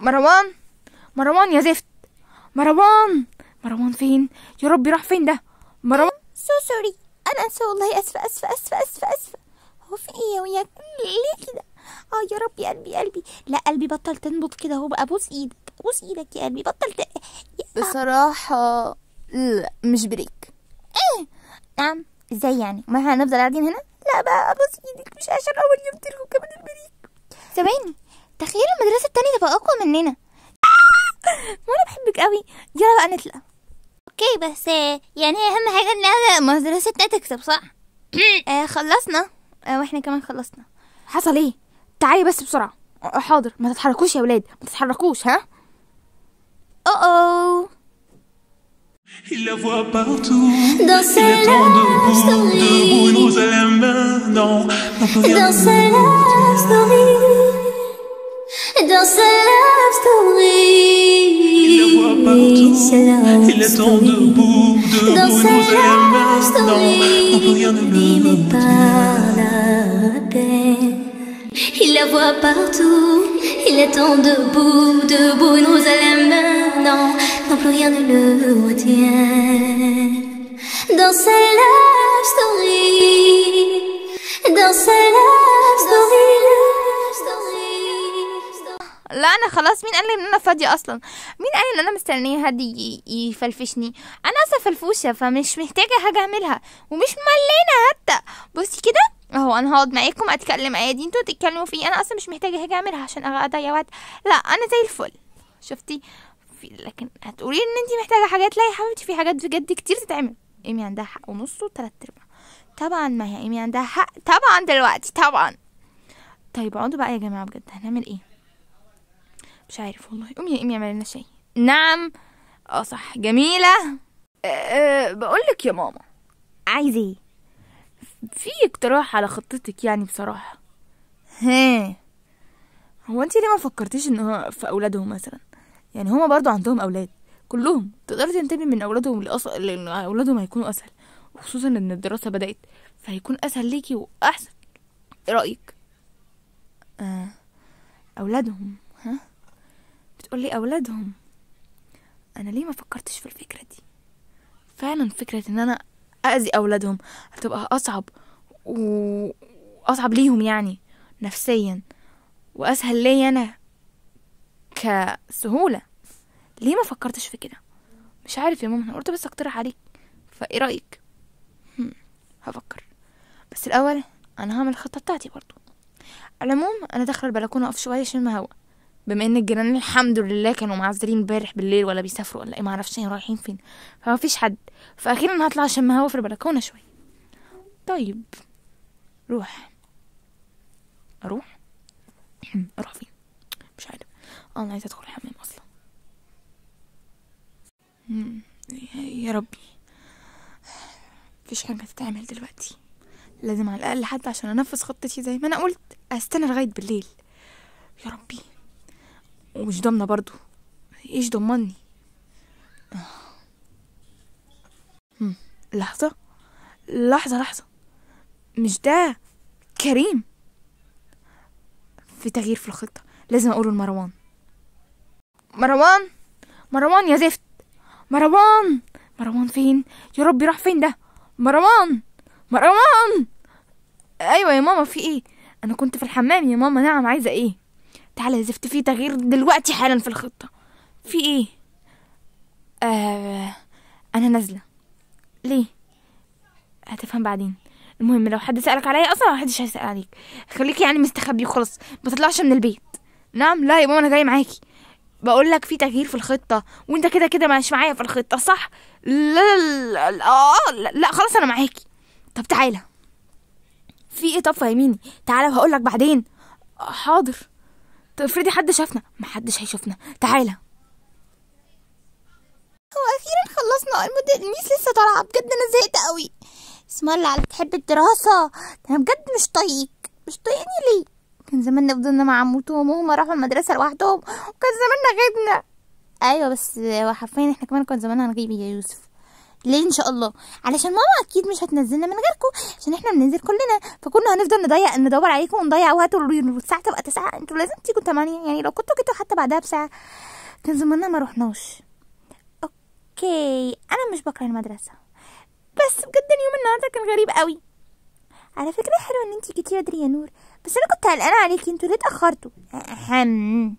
مروان مروان يا زفت مروان مروان فين يا ربي راح فين ده مروان سو سوري انا اسفه والله اسفه اسفه اسفه اسفه اسفه هو في ايه يا وياك ليه كده اه يا ربي قلبي قلبي لا قلبي بطل تنبض كده هو بقى بوس ايدك بوس ايدك يا قلبي بطل ت... يا- بصراحة لا مش بريك نعم ازاي يعني ما احنا هنفضل قاعدين هنا لا بقى ابوس ايدك مش عشان اول يوم تلغوا كمان البريك ثواني تخيل المدرسه التانية تبقى اقوى مننا وانا بحبك قوي يلا بقى نطلع اوكي بس يعني اهم حاجه ان مدرستنا تكسب صح آه خلصنا آه واحنا كمان خلصنا حصل ايه تعالي بس بسرعة آه، حاضر ما تتحركوش يا ولاد ما تتحركوش ها اوه اوه Il la voit partout. Dans Il ses attend debout, stories. debout, une rose à la main. Non, non peut rien Dans sa love story Dans sa love story Il la voit partout. Sa love Il attend story. debout, debout, Dans une sa rose à la main. love Non, non peut rien ne story le Mais par la peine Il la voit partout Il attend debout, debout, une rose à la main Non, non plus rien ne le retient Dans sa love story Dans sa love story لا انا خلاص مين قال لي ان انا فاضيه اصلا مين قال ان انا مستنيه حد ي- يفلفشني انا اصلا فلفوشه فمش محتاجه حاجه اعملها ومش ملينا حتى بصي كده اهو انا هقعد معاكم اتكلم عادي انتوا تتكلموا فيه انا اصلا مش محتاجه حاجه اعملها عشان اضيع وقت لا انا زي الفل شفتي في لكن هتقولي ان انت محتاجه حاجات لا يا حبيبتي في حاجات بجد كتير تتعمل ايمي عندها حق ونص وتلات ارباع طبعا ما هي ايمي عندها حق طبعا دلوقتي طبعا طيب اقعدوا بقى يا جماعه بجد هنعمل ايه مش عارف والله قومي يا امي اعملي لنا شاي نعم اه صح جميله أه بقول لك يا ماما عايزه ايه في اقتراح على خطتك يعني بصراحه ها هو انت ليه ما فكرتيش ان هو في اولادهم مثلا يعني هما برضو عندهم اولاد كلهم تقدري تنتبهي من اولادهم لأص... لان اولادهم هيكونوا اسهل وخصوصا ان الدراسه بدات فهيكون اسهل ليكي واحسن ايه رايك آه. اولادهم ها بتقولي أولادهم أنا ليه ما فكرتش في الفكرة دي فعلا فكرة إن أنا أذي أولادهم هتبقى أصعب وأصعب ليهم يعني نفسيا وأسهل ليا أنا كسهولة ليه ما فكرتش في كده مش عارف يا ماما أنا قلت بس أقترح عليك فإيه رأيك هم، هفكر بس الأول أنا هعمل الخطة بتاعتي برضو على العموم أنا داخلة البلكونة أقف شوية أشم هوا بما ان الجيران الحمد لله كانوا معذرين امبارح بالليل ولا بيسافروا ولا ايه معرفش هي رايحين فين فما فيش حد فاخيرا هطلع اشم هوا في البلكونه شويه طيب روح اروح اروح فين مش عارف اه انا عايزه ادخل الحمام اصلا مم، يا ربي مفيش حاجه تتعمل دلوقتي لازم على الاقل حتى عشان انفذ خطتي زي ما انا قلت استنى لغايه بالليل يا ربي ومش ضامنه برضو ايش ضمني هم، لحظه لحظه لحظه مش ده كريم في تغيير في الخطه لازم اقوله لمروان مروان مروان يا زفت مروان مروان فين يا ربي راح فين ده مروان مروان ايوه يا ماما في ايه انا كنت في الحمام يا ماما نعم عايزه ايه تعالى يا زفت في تغيير دلوقتي حالا في الخطه في ايه آه انا نازله ليه هتفهم بعدين المهم لو حد سألك عليا اصلا محدش هيسأل عليك خليك يعني مستخبي وخلاص ما تطلعش من البيت نعم لا يا ماما انا جاي معاكي بقول لك في تغيير في الخطه وانت كده كده مش معايا في الخطه صح لا لا لا اه لا, لا خلاص انا معاكي طب تعالى في ايه طب فهميني تعالى وهقول لك بعدين آه، حاضر طب افرضي حد شافنا محدش هيشوفنا تعالى هو اخيرا خلصنا المد... الميس لسه طالعه بجد انا زهقت قوي اسم الله على بتحب الدراسه ده انا بجد مش طايق مش طايقني ليه كان زماننا فضلنا مع عموتهم وهم راحوا المدرسه لوحدهم وكان زماننا غبنا ايوه بس هو حرفيا احنا كمان كان زماننا هنغيب يا يوسف ليه ان شاء الله علشان ماما اكيد مش هتنزلنا من غيركم عشان احنا بننزل كلنا فكنا هنفضل نضيع ندور عليكم ونضيع وقت والساعه تبقى تسعة انتوا لازم تيجوا تمانية يعني لو كنتوا جيتوا حتى بعدها بساعه كان زماننا ما رحناش اوكي انا مش بكره المدرسه بس بجد اليوم النهارده كان غريب قوي على فكره حلو ان انتي جيتي بدري يا نور بس انا كنت قلقانه عليكي انتوا ليه اتاخرتوا اهم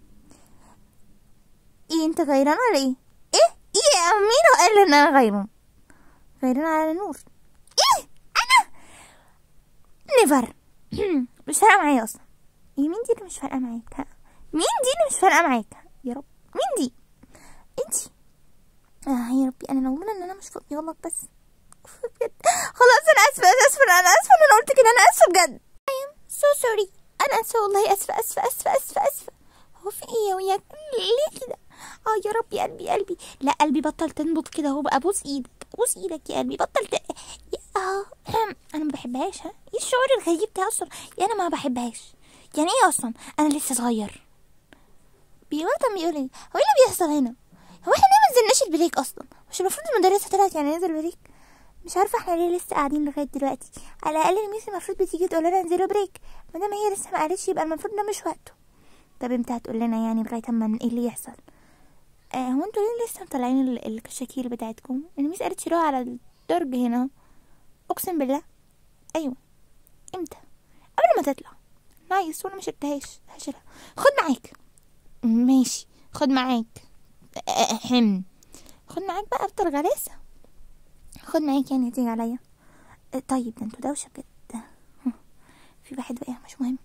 ايه انت غيران ولا ايه ايه ايه مين قال ان انا غيران غيران على نور ايه انا نيفر مش فارقه معايا اصلا ايه مين دي اللي مش فارقه معاك ها مين دي اللي مش فارقه معاك يا رب مين دي انتي اه يا ربي انا لو ان انا مش فاضيه والله بس أوف، بجد خلاص انا اسفه انا اسفه انا اسفه ان انا قلت كده انا اسفه بجد I am so sorry انا اسفه والله اسفه اسفه اسفه اسفه اسفه هو في ايه يا وياك ليه كده اه يا ربي قلبي قلبي لا قلبي بطل تنبض كده هو بقى بوس ايدك بوس ايدك يا قلبي بطل ت... يا اه انا ما بحبهاش ها ايه الشعور الغريب ده اصلا يا انا ما بحبهاش يعني ايه اصلا انا لسه صغير بيوطن بيقول ايه هو ايه اللي بيحصل هنا هو احنا ليه ما نزلناش البريك اصلا مش المفروض المدرسه طلعت يعني ننزل بريك مش عارفه احنا ليه لسه قاعدين لغايه دلوقتي على الاقل الميس المفروض بتيجي تقول لنا انزلوا بريك ما دام هي لسه ما قالتش يبقى المفروض ده مش وقته طب امتى هتقول لنا يعني لغايه اما ايه اللي يحصل آه هو انتوا ليه لسه مطلعين ال- الكشاكيل بتاعتكم الميس قالت شيلوها على الدرج هنا اهو. اقسم بالله ايوه امتى قبل ما تطلع نايس وانا مش شلتهاش هشيلها خد معاك ماشي خد معاك اهم خد معاك بقى افطر غلاسة خد معاك يعني هتيجي عليا آه، طيب ده انتوا دوشة بجد في واحد واقع مش مهم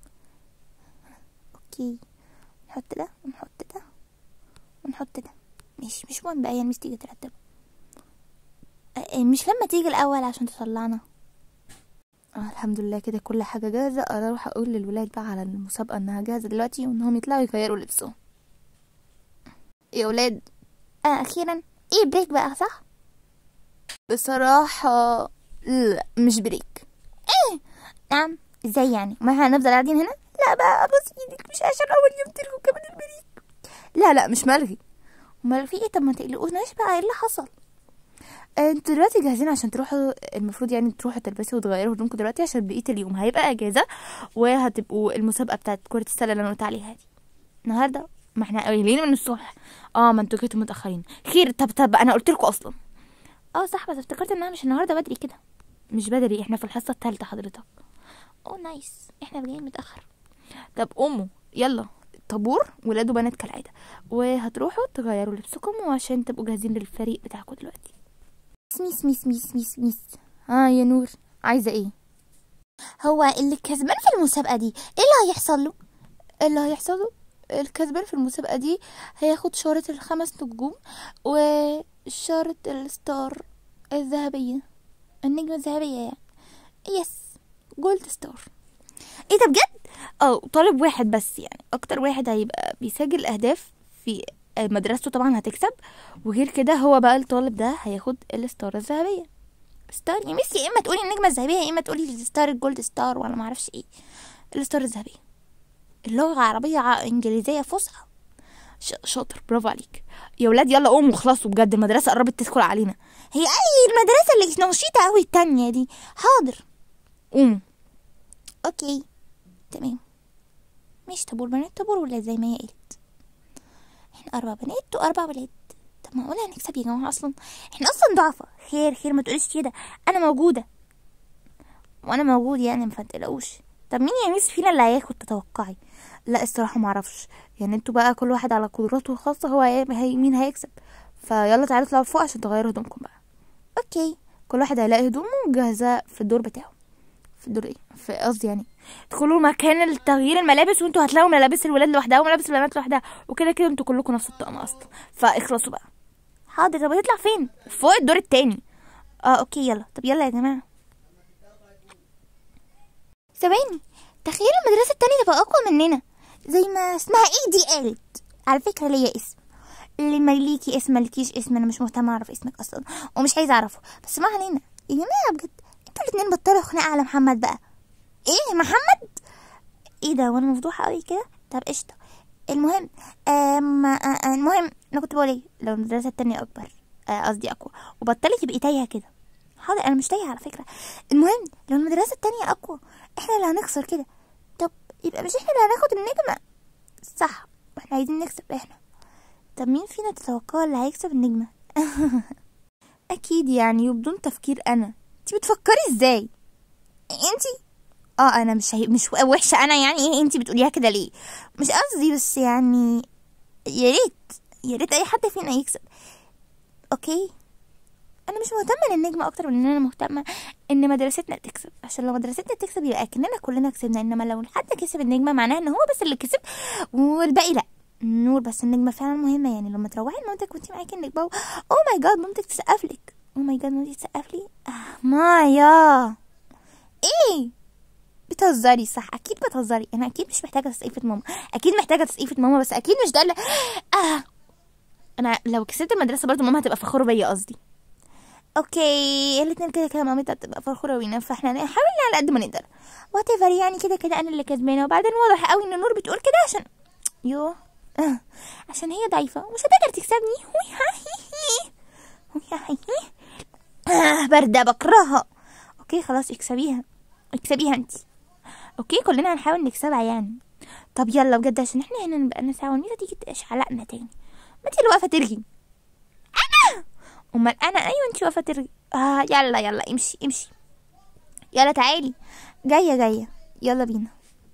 اوكي نحط ده ونحط ده ونحط ده مش مش مهم بقى يعني مش تيجي ترتب آه، آه، مش لما تيجي الاول عشان تطلعنا آه الحمد لله كده كل حاجة جاهزة اروح اقول للولاد بقى على المسابقة انها جاهزة دلوقتي وانهم يطلعوا يغيروا لبسهم يا ولاد آه اخيرا ايه بريك بقى صح بصراحة لا مش بريك ايه نعم ازاي يعني ما احنا هنفضل قاعدين هنا لا بقى ابوس ايدك مش عشان اول يوم تلغوا كمان البريك لا لا مش ملغي امال في ايه طب ما تقلقوناش بقى ايه اللي حصل آه، انتوا دلوقتي جاهزين عشان تروحوا المفروض يعني تروحوا تلبسوا وتغيروا هدومكم دلوقتي عشان بقيه اليوم هيبقى اجازه وهتبقوا المسابقه بتاعت كره السله اللي انا قلت عليها دي النهارده ما احنا قايلين من الصبح اه ما انتوا جيتوا متاخرين خير طب طب انا قلت لكم اصلا اه صح بس افتكرت انها مش النهارده بدري كده مش بدري احنا في الحصه الثالثه حضرتك اوه نايس احنا جايين متاخر طب قوموا يلا طابور ولاد وبنات كالعاده وهتروحوا تغيروا لبسكم وعشان تبقوا جاهزين للفريق بتاعكم دلوقتي ميس ميس ميس ميس ميس اه يا نور عايزه ايه هو اللي كسبان في المسابقه دي ايه اللي هيحصل له اللي هيحصل له الكسبان في المسابقه دي هياخد شارة الخمس نجوم وشارة الستار الذهبيه النجمه الذهبيه يعني يس جولد ستار ايه ده بجد اه طالب واحد بس يعني اكتر واحد هيبقى بيسجل اهداف في مدرسته طبعا هتكسب وغير كده هو بقى الطالب ده هياخد الستار الذهبيه ستار يا ميسي يا اما تقولي النجمه الذهبيه يا اما تقولي الستار الجولد ستار ولا ما اعرفش ايه الستار الذهبيه اللغه عربيه ع- انجليزيه فصحى ش- شاطر برافو عليك يا ولاد يلا قوموا خلصوا بجد المدرسه قربت تدخل علينا هي اي المدرسه اللي نشيطه قوي التانية دي حاضر قوموا اوكي تمام مش طابور بنات طابور ولاد زي ما هي قالت احنا اربع بنات واربع ولاد طب معقول هنكسب يا جماعه اصلا احنا اصلا ضعفة خير خير ما تقوليش كده انا موجوده وانا موجود يعني ما تقلقوش طب مين يا ميس فينا اللي هياخد تتوقعي لا الصراحه ما اعرفش يعني انتوا بقى كل واحد على قدراته الخاصه هو هي هي- مين هيكسب فيلا تعالوا اطلعوا فوق عشان تغيروا هدومكم بقى اوكي كل واحد هيلاقي هدومه جاهزه في الدور بتاعه في الدور ايه في قصدي يعني ادخلوا مكان التغيير الملابس وانتوا هتلاقوا ملابس الولاد لوحدها وملابس البنات لوحدها وكده كده انتوا كلكم نفس الطقم اصلا فاخلصوا بقى حاضر طب هتطلع فين فوق الدور التاني اه اوكي يلا طب يلا يا جماعه ثواني تخيل المدرسة التانية تبقى أقوى مننا زي ما اسمها ايه دي قالت على فكرة ليا اسم اللي ما ليكي اسم مالكيش اسم انا مش مهتمة اعرف اسمك اصلا ومش عايزة اعرفه بس ما علينا يا جماعة بجد انتوا الاتنين بطلوا خناقة على محمد بقى ايه محمد ايه ده وانا مفضوحة قوي كده طب قشطة المهم آم آه، آه، المهم انا كنت بقول ايه لو المدرسة التانية اكبر آه، قصدي اقوى وبطلي تبقي تايهه كده حاضر انا مش تايهه على فكره المهم لو المدرسه التانية اقوى احنا اللي هنخسر كده طب يبقى مش احنا اللي هناخد النجمه صح واحنا عايزين نكسب احنا طب مين فينا تتوقع اللي هيكسب النجمه اكيد يعني وبدون تفكير انا انت بتفكري ازاي انتي اه انا مش هي... مش وحشه انا يعني ايه انتي بتقوليها كده ليه مش قصدي بس يعني يا ريت يا ريت اي حد فينا يكسب اوكي انا مش مهتمه للنجمه اكتر من ان انا مهتمه ان مدرستنا تكسب عشان لو مدرستنا تكسب يبقى كاننا كلنا كسبنا انما لو حد كسب النجمه معناها ان هو بس اللي كسب والباقي لا نور بس النجمه فعلا مهمه يعني لما تروحي لمامتك وانتي معاكي النجمه اوه ماي جاد مامتك تسقف لك اوه ماي جاد مامتك تسقف لي آه مايا ايه بتهزري صح اكيد بتهزري انا اكيد مش محتاجه تسقيفه ماما اكيد محتاجه تسقيفه ماما بس اكيد مش ده اللي آه. انا لو كسبت المدرسه برضو ماما هتبقى فخوره بيا قصدي اوكي الاتنين كده كده مامتها هتبقى فخوره بينا فاحنا نحاول على قد ما نقدر وات يعني كده كده انا اللي كسبانه وبعدين واضح قوي ان نور بتقول كده عشان يو آه. عشان هي ضعيفه ومش هتقدر تكسبني هوي هاي هوي هاي آه باردة بكرهها اوكي خلاص اكسبيها اكسبيها انت اوكي كلنا هنحاول نكسبها يعني طب يلا بجد عشان احنا هنا نبقى نسعى والميزة تيجي تشعلقنا تاني ما انت اللي واقفة ترغي انا امال انا ايوه انت واقفة ترغي اه يلا يلا امشي امشي يلا تعالي جاية جاية يلا بينا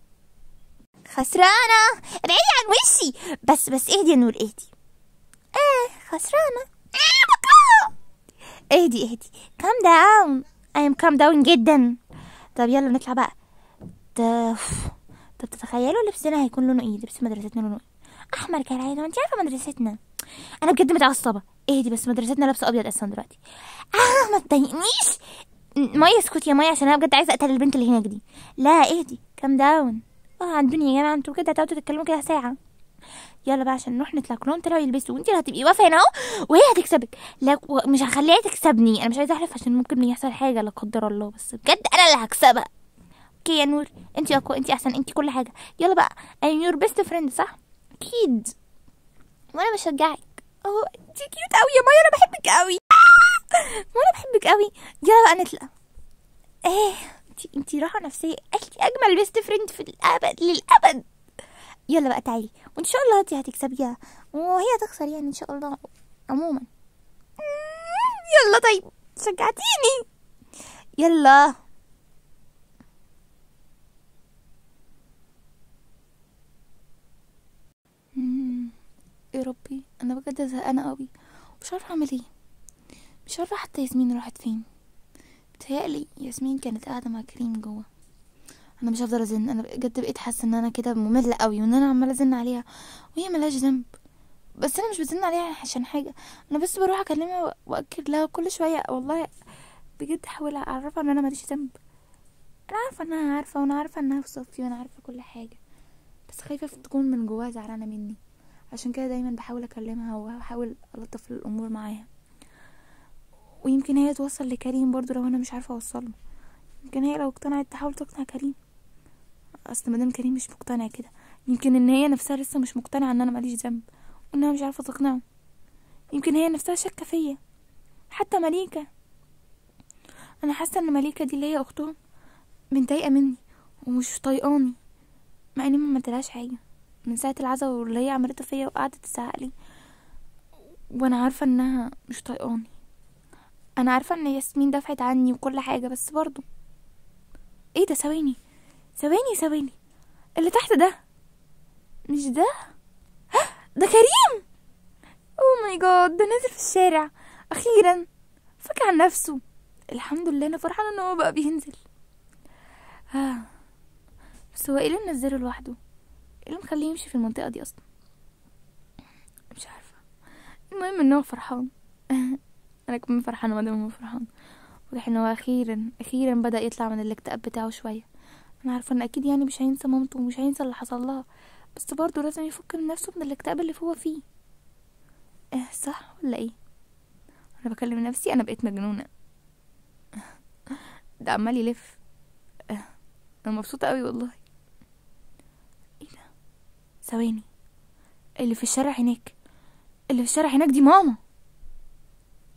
خسرانة ابعدي عن وشي بس بس اهدي يا نور اهدي اه خسرانة اه بكره اهدي اهدي calm down I am calm down جدا طب يلا نطلع بقى ده طب تتخيلوا لبسنا هيكون لونه ايه لبس مدرستنا لونه ايه احمر كالعاده ما انت عارفه مدرستنا انا بجد متعصبه اهدي بس مدرستنا لابسه ابيض اصلا دلوقتي اه ما تضايقنيش مايا اسكتي يا مايا عشان انا بجد عايزه اقتل البنت اللي هناك دي لا اهدي كام داون اه عندوني يا جماعه انتوا كده هتقعدوا تتكلموا كده ساعه يلا بقى عشان نروح نطلع كلهم طلعوا يلبسوا وانت اللي هتبقي واقفه هنا اهو وهي هتكسبك لا و- مش هخليها تكسبني انا مش عايزه احلف عشان ممكن يحصل حاجه لا قدر الله بس بجد انا اللي هكسبها اوكي يا نور انت اقوى انت احسن انت كل حاجه يلا بقى انا يور بيست فريند صح اكيد وانا بشجعك اهو انت كيوت قوي يا مايا انا بحبك قوي وانا بحبك قوي يلا بقى نطلع ايه انت انت راحه نفسيه انت اجمل بيست فريند في الابد للابد يلا بقى تعالي وان شاء الله انت هتكسبيها وهي هتخسر يعني ان شاء الله عموما يلا طيب شجعتيني يلا مم. يا ربي انا بجد زهقانه قوي مش عارفه اعمل ايه مش عارفه حتى ياسمين راحت فين بتهيألي ياسمين كانت قاعده مع كريم جوه انا مش هفضل ازن انا بجد بقيت حاسه ان انا كده ممله قوي وان انا عماله ازن عليها وهي ملهاش ذنب بس انا مش بزن عليها عشان حاجه انا بس بروح اكلمها و- واكد لها كل شويه والله بجد احاول اعرفها ان انا ماليش ذنب انا عارفه انها عارفه وانا عارفه انها في صفي وانا عارفه كل حاجه بس خايفه تكون من جواها زعلانه مني عشان كده دايما بحاول اكلمها واحاول الطف الامور معاها ويمكن هي توصل لكريم برضو لو انا مش عارفه اوصله يمكن هي لو اقتنعت تحاول تقنع كريم اصل مادام كريم مش مقتنع كده يمكن ان هي نفسها لسه مش مقتنعه ان انا ماليش ذنب وانها مش عارفه تقنعه يمكن هي نفسها شاكه فيا حتى مليكه انا حاسه ان مليكه دي اللي هي اختهم متضايقه مني ومش طايقاني مع اني ما عملتلهاش حاجه من ساعه العزا واللي هي عملته فيا وقعدت تزعق لي وانا عارفه انها مش طايقاني انا عارفه ان ياسمين دفعت عني وكل حاجه بس برضو ايه ده ثواني ثواني ثواني اللي تحت ده مش ده ها، ده كريم اوه ماي جاد ده نازل في الشارع اخيرا فك عن نفسه الحمد لله انا فرحانه ان هو بقى بينزل ها بس هو ايه اللي منزله لوحده ايه اللي مخليه يمشي في المنطقه دي اصلا مش عارفه المهم ان هو فرحان انا كمان فرحانه ما دام هو فرحان واضح ان هو اخيرا اخيرا بدا يطلع من الاكتئاب بتاعه شويه انا عارفه ان اكيد يعني مش هينسى مامته ومش هينسى اللي حصل لها بس برضه لازم يفك من نفسه من الاكتئاب اللي هو فيه اه صح ولا ايه انا بكلم نفسي انا بقيت مجنونه ده عمال يلف اه انا مبسوطه قوي والله ايه ده ثواني اللي في الشارع هناك اللي في الشارع هناك دي ماما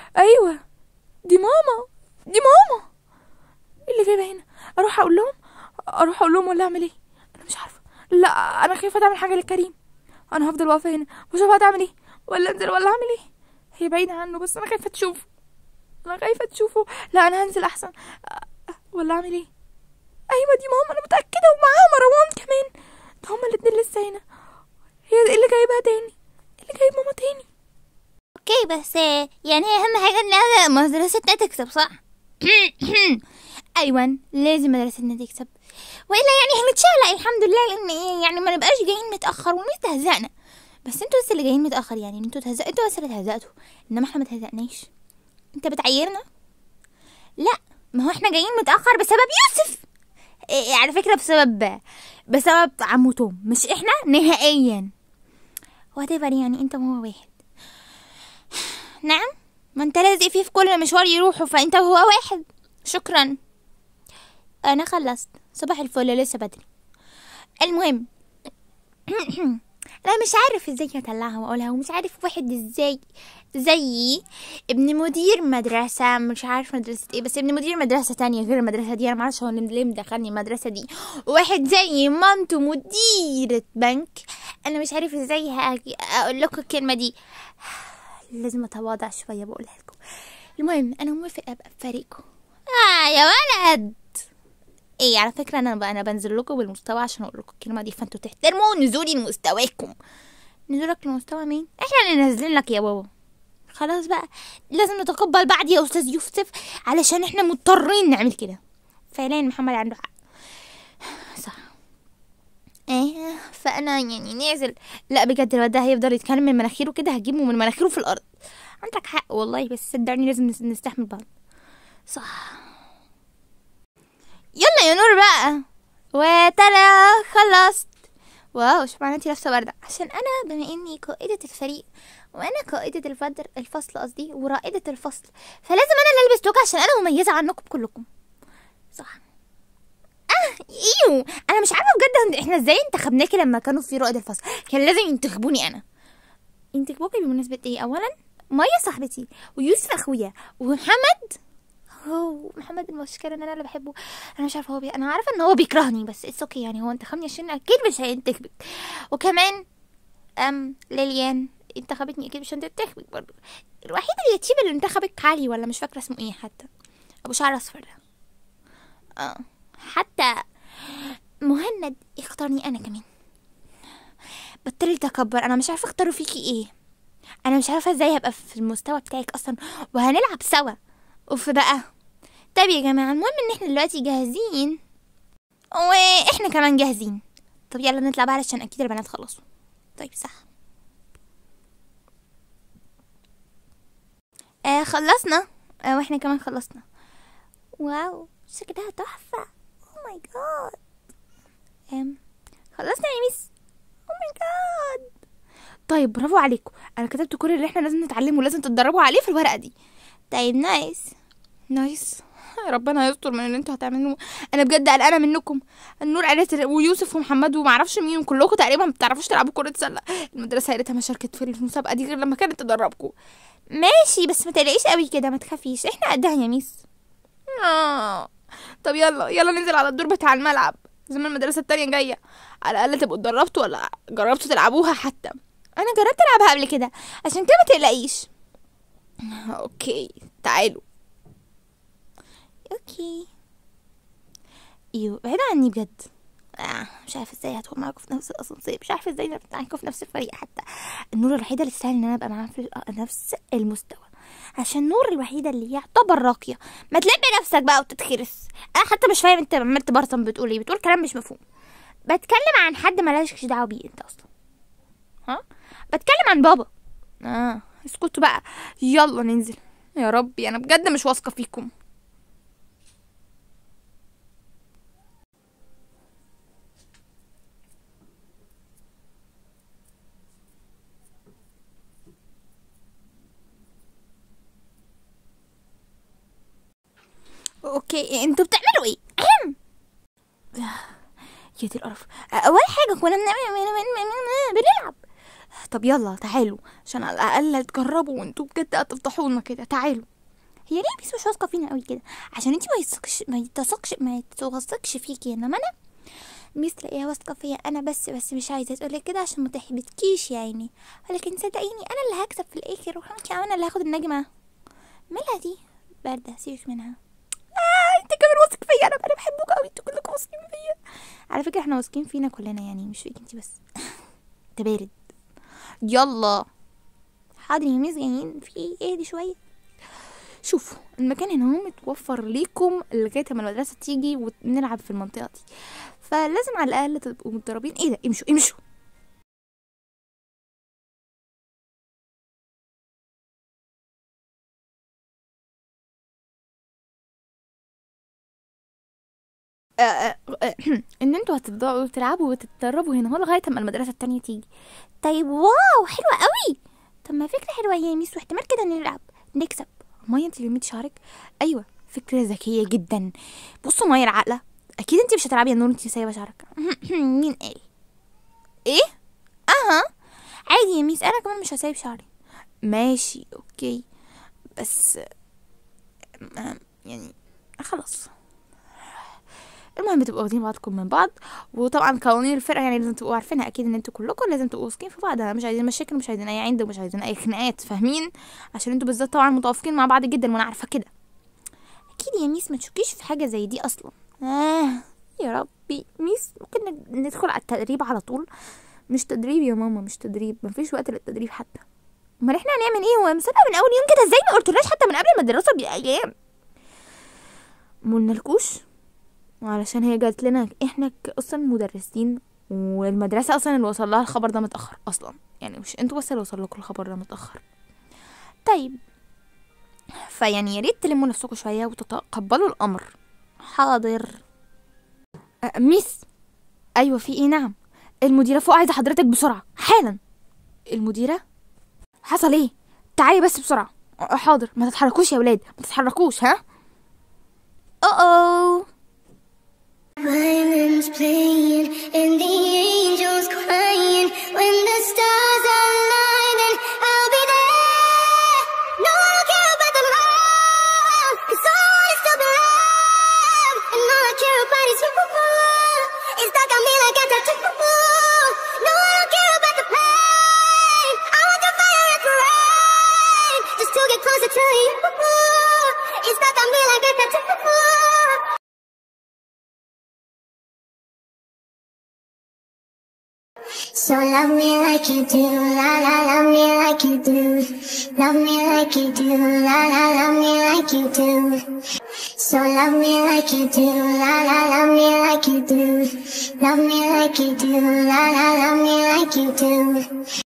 ايوه دي ماما دي ماما ايه اللي جايبها هنا اروح اقول لهم اروح اقول لهم ولا اعمل ايه انا مش عارفه لا انا خايفه تعمل حاجه لكريم انا هفضل واقفه هنا واشوفها تعمل ايه ولا انزل ولا اعمل ايه هي بعيده عنه بس انا خايفه تشوفه انا خايفه تشوفه لا انا هنزل احسن أه، ولا اعمل ايه ايوه دي ماما انا متاكده ومعاها مروان كمان ده هما الاتنين لسه هنا هي ايه اللي جايبها تاني إيه اللي جايب ماما تاني اوكي بس آه، يعني اهم حاجه ان مدرستنا تكسب صح ايوه لازم مدرستنا تكسب والا يعني هنتشعلق الحمد لله لان إيه، يعني ما نبقاش جايين متاخر ونستهزقنا بس انتوا بس اللي جايين متاخر يعني انتوا تهزق انتوا بس اللي تهزقتوا انما احنا ما تهزقناش انت بتعيرنا لا ما هو احنا جايين متاخر بسبب يوسف إيه على فكره بسبب بسبب عمو توم مش احنا نهائيا وات يعني انت وهو واحد نعم ما انت لازق فيه في كل مشوار يروحوا فانت وهو واحد شكرا انا خلصت صباح الفل لسه بدري المهم انا مش عارف ازاي هطلعها واقولها ومش عارف واحد ازاي زيي ابن مدير مدرسة مش عارف مدرسة ايه بس ابن مدير مدرسة تانية غير المدرسة دي انا معرفش هو ليه مدخلني المدرسة دي واحد زي مامته مديرة بنك انا مش عارف ازاي هاجي اقول لكم الكلمة دي لازم اتواضع شوية بقولها لكم المهم انا موافقة ابقى في فريقكم اه يا ولد ايه على فكرة انا بقى انا بنزل لكم بالمستوى عشان اقول لكم الكلمة دي فانتوا تحترموا نزولي لمستواكم نزولك لمستوى مين احنا اللي نازلين لك يا بابا خلاص بقى لازم نتقبل بعض يا استاذ يوسف علشان احنا مضطرين نعمل كده فعليا محمد عنده حق صح ايه فانا يعني نازل لا بجد الواد ده هيفضل يتكلم من مناخيره كده هجيبه من مناخيره في الارض عندك حق والله بس صدقني لازم نس- نستحمل بعض صح يلا يا نور بقى وترى خلصت واو شوف معنى انتي لابسه برده عشان انا بما اني قائده الفريق وانا قائده الفدر الفصل قصدي ورائده الفصل فلازم انا اللي البس توكه عشان انا مميزه عنكم كلكم صح اه ايوه انا مش عارفه بجد احنا ازاي انتخبناكي لما كانوا في رائد الفصل كان لازم ينتخبوني انا انتخبوكي بمناسبه ايه اولا مية صاحبتي ويوسف اخويا ومحمد هو محمد المشكله ان انا اللي بحبه انا مش عارفه هو بي... انا عارفه ان هو بيكرهني بس اتس اوكي يعني هو انتخبني عشان اكيد مش هينتخبك وكمان ام ليليان انتخبتني اكيد مش هتنتخبك برضه الوحيد اليتيم اللي انتخبك علي ولا مش فاكره اسمه ايه حتى ابو شعر اصفر ده اه حتى مهند اختارني انا كمان بطلي تكبر انا مش عارفه اختاروا فيكي ايه انا مش عارفه ازاي هبقى في المستوى بتاعك اصلا وهنلعب سوا اوف بقى طيب يا جماعه المهم ان احنا دلوقتي جاهزين واحنا كمان جاهزين طب يلا نطلع بقى علشان اكيد البنات خلصوا طيب صح آه خلصنا آه واحنا كمان خلصنا واو شكلها تحفه او ماي جاد ام خلصنا يا ميس او ماي جاد طيب برافو عليكم انا كتبت كل اللي احنا لازم نتعلمه ولازم تتدربوا عليه في الورقه دي طيب نايس نايس ربنا يستر من اللي انتوا هتعملوه انا بجد قلقانه منكم النور قالت ويوسف ومحمد وما اعرفش مين كلكم تقريبا ما بتعرفوش تلعبوا كره سله المدرسه يا ريتها ما شاركت في المسابقه دي غير لما كانت تدربكم ماشي بس ما تقلقيش قوي كده ما تخافيش احنا قدها يا ميس آه. طب يلا يلا ننزل على الدور بتاع الملعب زي ما المدرسه التانية جايه على الاقل تبقوا اتدربتوا ولا جربتوا تلعبوها حتى انا جربت العبها قبل كده عشان كده ما تقلقيش اوكي تعالوا اوكي ايوه بعيد عني بجد آه مش عارفه ازاي هدخل معاكم في نفس الاسانسير مش عارفه ازاي نبقى معاكم في نفس الفريق حتى النور الوحيده اللي تستاهل ان انا ابقى معاها في الأ- نفس المستوى عشان نور الوحيده اللي يعتبر راقيه ما تلبي نفسك بقى وتتخرس انا حتى مش فاهم انت عمال تبرطم بتقول ايه بتقول كلام مش مفهوم بتكلم عن حد مالكش دعوه بيه انت اصلا ها بتكلم عن بابا اه اسكتوا بقى يلا ننزل يا ربي انا بجد مش واثقه فيكم اوكي انتوا بتعملوا ايه اهم يا دي القرف اول حاجه كنا بنعمل بنلعب طب يلا تعالوا عشان على الاقل تجربوا وانتوا بجد هتفضحونا كده تعالوا هي ليه ميس مش واثقه فينا قوي كده عشان انتي ما يثقش ما يتثقش ما يتوثقش فيكي انما انا ميس تلاقيها واثقه فيا انا بس بس مش عايزه تقولك كده عشان ما تحبطكيش يعني ولكن صدقيني انا اللي هكسب في الاخر وانتي انا اللي هاخد النجمه مالها دي بارده سيبك منها آه انت كمان واثق فيا انا انا بحبك قوي انتوا كلكم واثقين فيا على فكره احنا واثقين فينا كلنا يعني مش فيك انتي بس انت بارد يلا حاضر يا ميس جايين في ايه دي شويه شوفوا المكان هنا هو متوفر ليكم لغايه ما المدرسه تيجي ونلعب في المنطقه دي فلازم على الاقل تبقوا متدربين ايه ده امشوا امشوا آه، آه، آه، ان انتوا هتبداوا تلعبوا وتتدربوا هنا هو لغايه ما المدرسه التانية تيجي طيب واو حلوه قوي طب ما فكره حلوه يا ميس واحتمال كده نلعب نكسب مايا انت اللي شعرك ايوه فكره ذكيه جدا بصوا مايا العاقله اكيد انت مش هتلعبي يا نور انت سايبه شعرك مين قال ايه اها عادي يا ميس انا كمان مش هسيب شعري ماشي اوكي بس آه، يعني خلاص المهم تبقوا واخدين بعضكم من بعض وطبعا قوانين الفرقه يعني لازم تبقوا عارفينها اكيد ان انتوا كلكم لازم تبقوا واثقين في بعض مش عايزين مشاكل مش عايزين اي عند ومش عايزين اي خناقات فاهمين عشان انتوا بالذات طبعا متوافقين مع بعض جدا وانا عارفه كده اكيد يا ميس ما تشكيش في حاجه زي دي اصلا آه يا ربي ميس ممكن ند- ندخل على التدريب على طول مش تدريب يا ماما مش تدريب مفيش وقت للتدريب حتى امال احنا هنعمل ايه هو مسابقه من اول يوم كده ازاي ما قلتولناش حتى من قبل المدرسه بايام مقلنالكوش علشان هي جات لنا احنا ك- اصلا مدرسين والمدرسه اصلا اللي وصل لها الخبر ده متاخر اصلا يعني مش انتوا بس اللي وصل لكم الخبر ده متاخر طيب فيعني يا ريت تلموا نفسكم شويه وتتقبلوا الامر حاضر أه، ميس ايوه في ايه نعم المديره فوق عايزه حضرتك بسرعه حالا المديره حصل ايه تعالي بس بسرعه أه، حاضر ما تتحركوش يا ولاد ما تتحركوش ها اوه Violins playing and the angels crying. When the stars align, I'll be there. No, I don't care about the love, 'cause all is to be loved. And all I care about is you. It's stuck on me like a tattoo. No, I don't care about the pain. I want the fire and the rain, just to get closer to you. It's stuck on me like a tattoo. So love me like you do, la la, love me like you do. Love me like you do, la la, love me like you do. So love me like you do, la la, love me like you do. Love me like you do, la la, love me like you do.